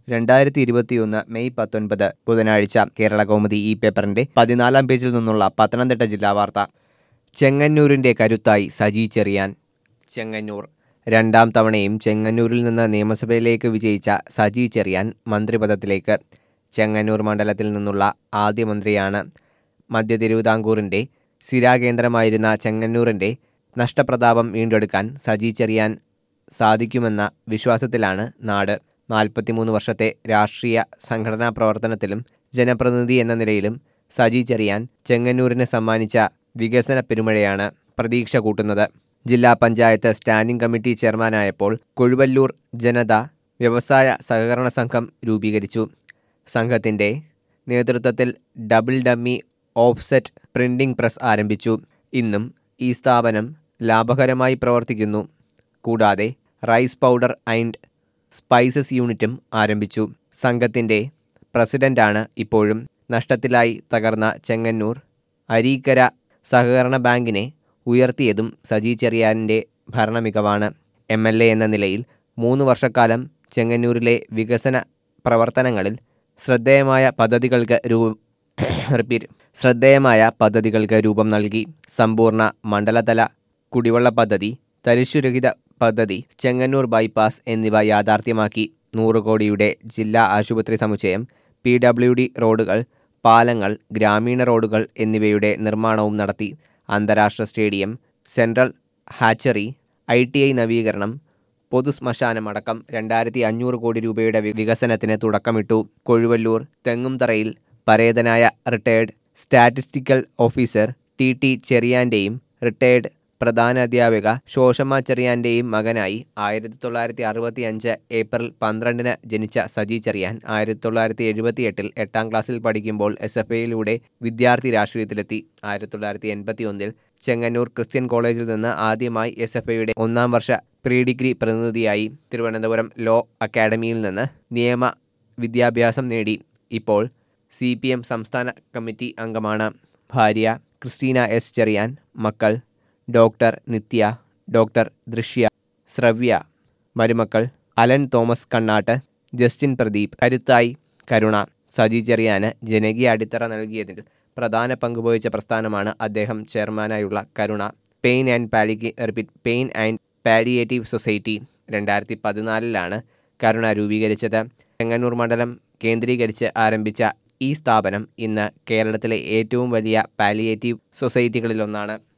രണ്ടായിരത്തി ഇരുപത്തിയൊന്ന് മെയ് പത്തൊൻപത് ബുധനാഴ്ച കേരള കൗമുദി ഈ പേപ്പറിന്റെ പതിനാലാം പേജിൽ നിന്നുള്ള പത്തനംതിട്ട ജില്ലാ വാർത്ത ചെങ്ങന്നൂരിന്റെ കരുത്തായി സജി ചെറിയാൻ ചെങ്ങന്നൂർ രണ്ടാം തവണയും ചെങ്ങന്നൂരിൽ നിന്ന് നിയമസഭയിലേക്ക് വിജയിച്ച സജി ചെറിയാൻ മന്ത്രിപദത്തിലേക്ക് ചെങ്ങന്നൂർ മണ്ഡലത്തിൽ നിന്നുള്ള ആദ്യ മന്ത്രിയാണ് മധ്യ തിരുവിതാംകൂറിന്റെ സ്ഥിരാകേന്ദ്രമായിരുന്ന ചെങ്ങന്നൂരിന്റെ നഷ്ടപ്രതാപം വീണ്ടെടുക്കാൻ സജി ചെറിയാൻ സാധിക്കുമെന്ന വിശ്വാസത്തിലാണ് നാട് നാൽപ്പത്തിമൂന്ന് വർഷത്തെ രാഷ്ട്രീയ സംഘടനാ പ്രവർത്തനത്തിലും ജനപ്രതിനിധി എന്ന നിലയിലും സജി ചെറിയാൻ ചെങ്ങന്നൂരിന് സമ്മാനിച്ച വികസന പെരുമഴയാണ് പ്രതീക്ഷ കൂട്ടുന്നത് ജില്ലാ പഞ്ചായത്ത് സ്റ്റാൻഡിംഗ് കമ്മിറ്റി ചെയർമാനായപ്പോൾ കൊഴുവല്ലൂർ ജനത വ്യവസായ സഹകരണ സംഘം രൂപീകരിച്ചു സംഘത്തിൻ്റെ നേതൃത്വത്തിൽ double demy offset printing press ആരംഭിച്ചു ഇന്നും ഈ സ്ഥാപനം ലാഭകരമായി പ്രവർത്തിക്കുന്നു കൂടാതെ റൈസ് പൗഡർ ആൻഡ് സ്പൈസസ് യൂണിറ്റും ആരംഭിച്ചു സംഘത്തിൻ്റെ പ്രസിഡന്റാണ് ഇപ്പോഴും നഷ്ടത്തിലായി തകർന്ന ചെങ്ങന്നൂർ അരീക്കര സഹകരണ ബാങ്കിനെ ഉയർത്തിയതും സജി ചെറിയാനിൻ്റെ ഭരണമികവാണ് എം എൽ എ എന്ന നിലയിൽ മൂന്ന് വർഷക്കാലം ചെങ്ങന്നൂരിലെ വികസന പ്രവർത്തനങ്ങളിൽ ശ്രദ്ധേയമായ പദ്ധതികൾക്ക് രൂപം റിപ്പീറ്റ് ശ്രദ്ധേയമായ പദ്ധതികൾക്ക് രൂപം നൽകി സമ്പൂർണ്ണ മണ്ഡലതല കുടിവെള്ള പദ്ധതി തരിശുരഹിത പദ്ധതി ചെങ്ങന്നൂർ ബൈപ്പാസ് എന്നിവ യാഥാർത്ഥ്യമാക്കി നൂറ് കോടിയുടെ ജില്ലാ ആശുപത്രി സമുച്ചയം പി ഡബ്ല്യു ഡി റോഡുകൾ പാലങ്ങൾ ഗ്രാമീണ റോഡുകൾ എന്നിവയുടെ നിർമ്മാണവും നടത്തി അന്താരാഷ്ട്ര stadium central hatchery I T I നവീകരണം പൊതുശ്മശാനം അടക്കം രണ്ടായിരത്തി അഞ്ഞൂറ് കോടി രൂപയുടെ വി- വികസനത്തിന് തുടക്കമിട്ടു കൊഴുവല്ലൂർ തെങ്ങുംതറയിൽ പരേതനായ retired statistical officer T T ചെറിയാൻ്റെയും റിട്ടയർഡ് പ്രധാന അധ്യാപിക ശോഷമ്മ ചെറിയാൻ്റെയും മകനായി ആയിരത്തി തൊള്ളായിരത്തി അറുപത്തി അഞ്ച് ഏപ്രിൽ പന്ത്രണ്ടിന് ജനിച്ച സജി ചെറിയാൻ ആയിരത്തി തൊള്ളായിരത്തി എഴുപത്തി എട്ടിൽ എട്ടാം ക്ലാസ്സിൽ പഠിക്കുമ്പോൾ എസ് എഫ് ഐയിലൂടെ വിദ്യാർത്ഥി രാഷ്ട്രീയത്തിലെത്തി ആയിരത്തി തൊള്ളായിരത്തി എൺപത്തി ഒന്നിൽ ചെങ്ങന്നൂർ ക്രിസ്ത്യൻ കോളേജിൽ നിന്ന് ആദ്യമായി എസ് എഫ് ഐയുടെ ഒന്നാം വർഷ പ്രീ ഡിഗ്രി പ്രതിനിധിയായി തിരുവനന്തപുരം ലോ അക്കാഡമിയിൽ നിന്ന് നിയമ വിദ്യാഭ്യാസം നേടി ഇപ്പോൾ സി പി എം സംസ്ഥാന കമ്മിറ്റി അംഗമാണ് ഭാര്യ ക്രിസ്റ്റീന എസ് ചെറിയാൻ മക്കൾ ഡോക്ടർ നിത്യ ഡോക്ടർ ദൃശ്യ ശ്രവ്യ മരുമക്കൾ Alan Thomas Kannatt Justin Pradeep കരുത്തായി കരുണ സജി ചെറിയാന് ജനകീയ അടിത്തറ നൽകിയതിൽ പ്രധാന പങ്കുവഹിച്ച പ്രസ്ഥാനമാണ് അദ്ദേഹം ചെയർമാനായുള്ള കരുണ പെയിൻ ആൻഡ് പാലിക്ക് repeat pain and palliative society രണ്ടായിരത്തി പതിനാലിലാണ് കരുണ രൂപീകരിച്ചത് ചെങ്ങന്നൂർ മണ്ഡലം കേന്ദ്രീകരിച്ച് ആരംഭിച്ച ഈ സ്ഥാപനം ഇന്ന് കേരളത്തിലെ ഏറ്റവും വലിയ പാലിയേറ്റീവ് സൊസൈറ്റികളിലൊന്നാണ്